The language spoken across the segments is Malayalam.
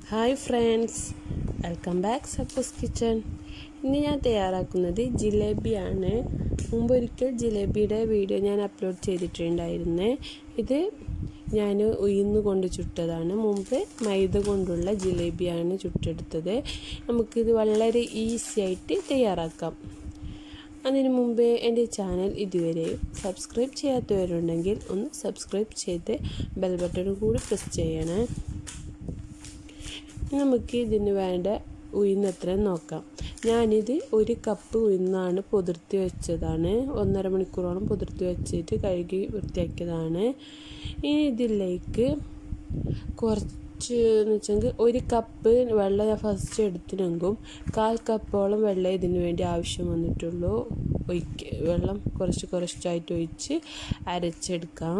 hi friends welcome back suppose kitchen ഇന്ന് ഞാൻ തയ്യാറാക്കുന്നത് ജിലേബിയാണ് മുമ്പൊരിക്കൽ ജിലേബിയുടെ വീഡിയോ ഞാൻ അപ്ലോഡ് ചെയ്തിട്ടുണ്ടായിരുന്നേ ഇത് ഞാൻ ഉയർന്നു കൊണ്ട് ചുട്ടതാണ് മുമ്പ് മൈദ കൊണ്ടുള്ള ജിലേബിയാണ് ചുട്ടെടുത്തത് നമുക്കിത് വളരെ ഈസി ആയിട്ട് തയ്യാറാക്കാം അതിനു മുമ്പേ എൻ്റെ ചാനൽ ഇതുവരെ സബ്സ്ക്രൈബ് ചെയ്യാത്തവരുണ്ടെങ്കിൽ ഒന്ന് സബ്സ്ക്രൈബ് ചെയ്ത് ബെൽ ബട്ടൺ കൂടി പ്രസ് ചെയ്യണേ നമുക്ക് ഇതിന് വേണ്ട ഉയർന്നത്ര നോക്കാം ഞാനിത് ഒരു കപ്പ് ഉയർന്നാണ് പൊതിർത്തി വെച്ചതാണ് ഒന്നര മണിക്കൂറോളം പൊതിർത്തി വെച്ചിട്ട് കഴുകി വൃത്തിയാക്കിയതാണ് ഇനി ഇതിലേക്ക് കുറച്ച് എന്ന് വെച്ചെങ്കിൽ ഒരു കപ്പ് വെള്ളം ഞാൻ ഫസ്റ്റ് എടുത്തിനെങ്കും കാൽ കപ്പോളം വെള്ളം ഇതിന് വേണ്ടി ആവശ്യം വന്നിട്ടുള്ളൂ ഒഴിക്ക വെള്ളം കുറച്ച് കുറച്ചായിട്ട് ഒഴിച്ച് അരച്ചെടുക്കാം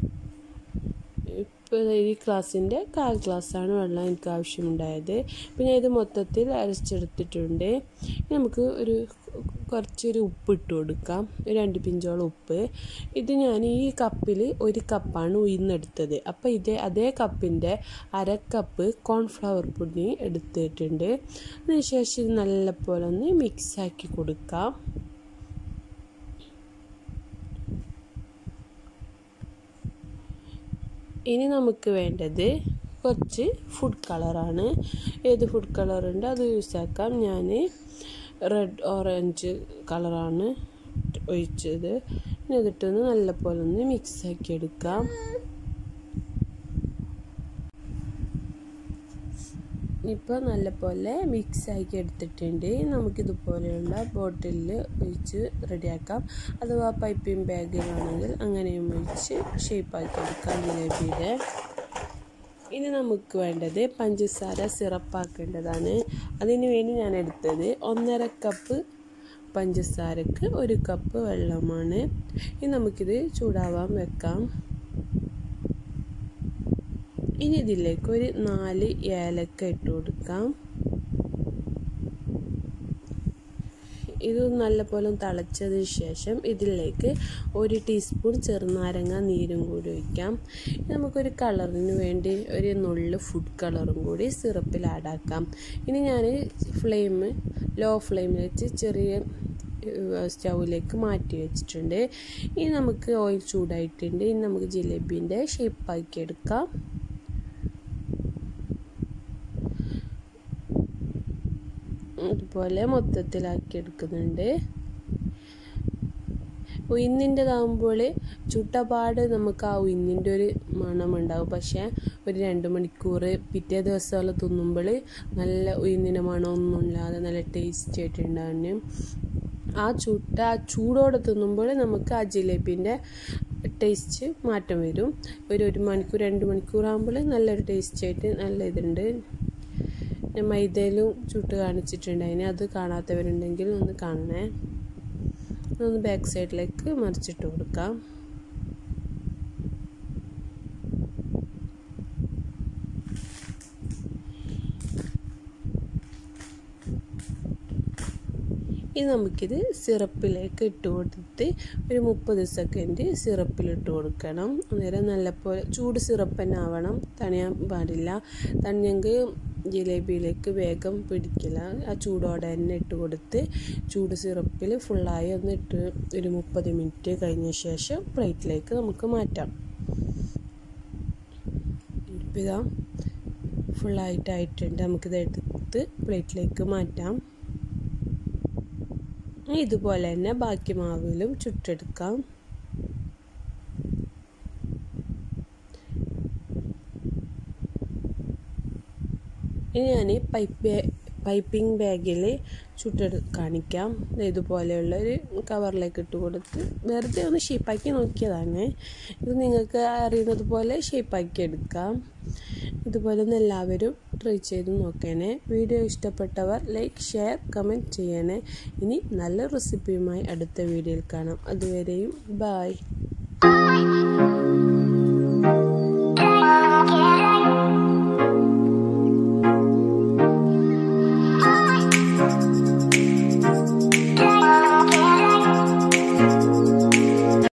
ഇപ്പോൾ ഈ ക്ലാസ്സിൻ്റെ കാൽ ഗ്ലാസ്സാണ് വെള്ളം എനിക്ക് ആവശ്യമുണ്ടായത് പിന്നെ ഇത് മൊത്തത്തിൽ അരച്ചെടുത്തിട്ടുണ്ട് നമുക്ക് ഒരു കുറച്ചൊരു ഉപ്പ് ഇട്ട് കൊടുക്കാം ഒരു രണ്ട് പിഞ്ചോളം ഉപ്പ് ഇത് ഞാൻ ഈ കപ്പിൽ ഒരു കപ്പാണ് ഉയർന്നെടുത്തത് അപ്പോൾ ഇതേ അതേ കപ്പിൻ്റെ അര കപ്പ് കോൺഫ്ലവർ പൊടി എടുത്തിട്ടുണ്ട് അതിനുശേഷം ഇത് നല്ലപോലെ ഒന്ന് മിക്സാക്കി കൊടുക്കാം ഇനി നമുക്ക് വേണ്ടത് കുറച്ച് ഫുഡ് കളറാണ് ഏത് ഫുഡ് കളറുണ്ട് അത് യൂസ് ആക്കാം ഞാൻ റെഡ് ഓറഞ്ച് കളറാണ് ഒഴിച്ചത് എന്നിട്ടൊന്ന് നല്ലപോലെ ഒന്ന് മിക്സ് ആക്കി എടുക്കാം ഇപ്പോൾ നല്ലപോലെ മിക്സ് ആക്കി എടുത്തിട്ടുണ്ട് നമുക്കിതുപോലെയുള്ള ബോട്ടിലിൽ ഒഴിച്ച് റെഡിയാക്കാം അഥവാ പൈപ്പിംഗ് ബാഗിലാണെങ്കിൽ അങ്ങനെയും ഒഴിച്ച് ഷേപ്പാക്കി എടുക്കാം ജിലേബിയുടെ ഇനി നമുക്ക് വേണ്ടത് പഞ്ചസാര സിറപ്പാക്കേണ്ടതാണ് അതിന് വേണ്ടി ഞാൻ എടുത്തത് ഒന്നര കപ്പ് പഞ്ചസാരക്ക് ഒരു കപ്പ് വെള്ളമാണ് ഇനി നമുക്കിത് ചൂടാവാൻ വെക്കാം ഇനി ഇതിലേക്ക് ഒരു നാല് ഏലക്ക ഇട്ട് കൊടുക്കാം ഇത് നല്ലപോലെ തിളച്ചതിന് ശേഷം ഇതിലേക്ക് ഒരു ടീസ്പൂൺ ചെറുനാരങ്ങ നീരും കൂടി ഒഴിക്കാം നമുക്കൊരു കളറിന് വേണ്ടി ഒരു നുള്ള് ഫുഡ് കളറും കൂടി സിറപ്പിൽ ആഡാക്കാം ഇനി ഞാൻ ഫ്ലെയിം ലോ ഫ്ലെയിമിൽ വെച്ച് ചെറിയ സ്റ്റൗവിലേക്ക് മാറ്റി വെച്ചിട്ടുണ്ട് ഇനി നമുക്ക് ഓയിൽ ചൂടായിട്ടുണ്ട് ഇനി നമുക്ക് ജിലേബീൻ്റെ ഷേപ്പാക്കി എടുക്കാം ഇതുപോലെ മൊത്തത്തിലാക്കി എടുക്കുന്നുണ്ട് ഉയിന്നിൻ്റെതാകുമ്പോൾ ചുട്ടപാട് നമുക്ക് ആ ഉയിന്നിൻ്റെ ഒരു മണമുണ്ടാവും പക്ഷേ ഒരു രണ്ട് മണിക്കൂർ പിറ്റേ ദിവസമെല്ലാം തിന്നുമ്പോൾ നല്ല ഉയിന്നിൻ്റെ മണമൊന്നും ഇല്ലാതെ നല്ല ടേസ്റ്റി ആയിട്ടുണ്ടാകുന്നു ആ ചുട്ട ആ ചൂടോടെ തിന്നുമ്പോൾ നമുക്ക് ആ ജിലേബീൻ്റെ ടേസ്റ്റ് മാറ്റം വരും ഒരു ഒരു മണിക്കൂർ രണ്ട് മണിക്കൂർ ആകുമ്പോൾ നല്ലൊരു ടേസ്റ്റ് ആയിട്ട് നല്ല ഇതുണ്ട് മൈദയിലും ചുട്ട് കാണിച്ചിട്ടുണ്ട് അതിന് അത് കാണാത്തവരുണ്ടെങ്കിൽ ഒന്ന് കാണണേ ഒന്ന് ബാക്ക് സൈഡിലേക്ക് മറിച്ചിട്ട് കൊടുക്കാം ഇനി നമുക്കിത് സിറപ്പിലേക്ക് ഇട്ട് കൊടുത്ത് ഒരു മുപ്പത് സെക്കൻഡ് സിറപ്പിലിട്ട് കൊടുക്കണം അന്നേരം നല്ലപോലെ ചൂട് സിറപ്പ് തന്നെ ആവണം തണിയാൻ പാടില്ല തണിയെങ്കിൽ ജിലേബിയിലേക്ക് വേഗം പിടിക്കില്ല ആ ചൂടോടെ തന്നെ ഇട്ട് കൊടുത്ത് ചൂട് സിറപ്പിൽ ഫുള്ളായി ഒന്ന് ഇട്ട് ഒരു മുപ്പത് മിനിറ്റ് കഴിഞ്ഞ ശേഷം പ്ലേറ്റിലേക്ക് നമുക്ക് മാറ്റാം ഇപ്പം ഇതാ ഫുള്ളായിട്ടായിട്ടുണ്ട് നമുക്കിത് എടുത്ത് പ്ലേറ്റിലേക്ക് മാറ്റാം ഇതുപോലെ തന്നെ ബാക്കി മാവിലും ചുട്ടെടുക്കാം ഇനി ഞാൻ പൈപ്പ് പൈപ്പിംഗ് ബാഗിൽ ചുട്ടെടു കാണിക്കാം ഇതുപോലെയുള്ള ഒരു കവറിലേക്ക് ഇട്ട് കൊടുത്ത് വെറുതെ ഒന്ന് ഷേപ്പാക്കി നോക്കിയതാണ് ഇത് നിങ്ങൾക്ക് അറിയുന്നത് പോലെ ഷേപ്പാക്കി എടുക്കാം ഇതുപോലെ ഒന്ന് എല്ലാവരും ട്രൈ ചെയ്ത് നോക്കണേ വീഡിയോ ഇഷ്ടപ്പെട്ടവർ ലൈക്ക് ഷെയർ കമൻറ്റ് ചെയ്യണേ ഇനി നല്ല റെസിപ്പിയുമായി അടുത്ത വീഡിയോയിൽ കാണാം അതുവരെയും ബായ്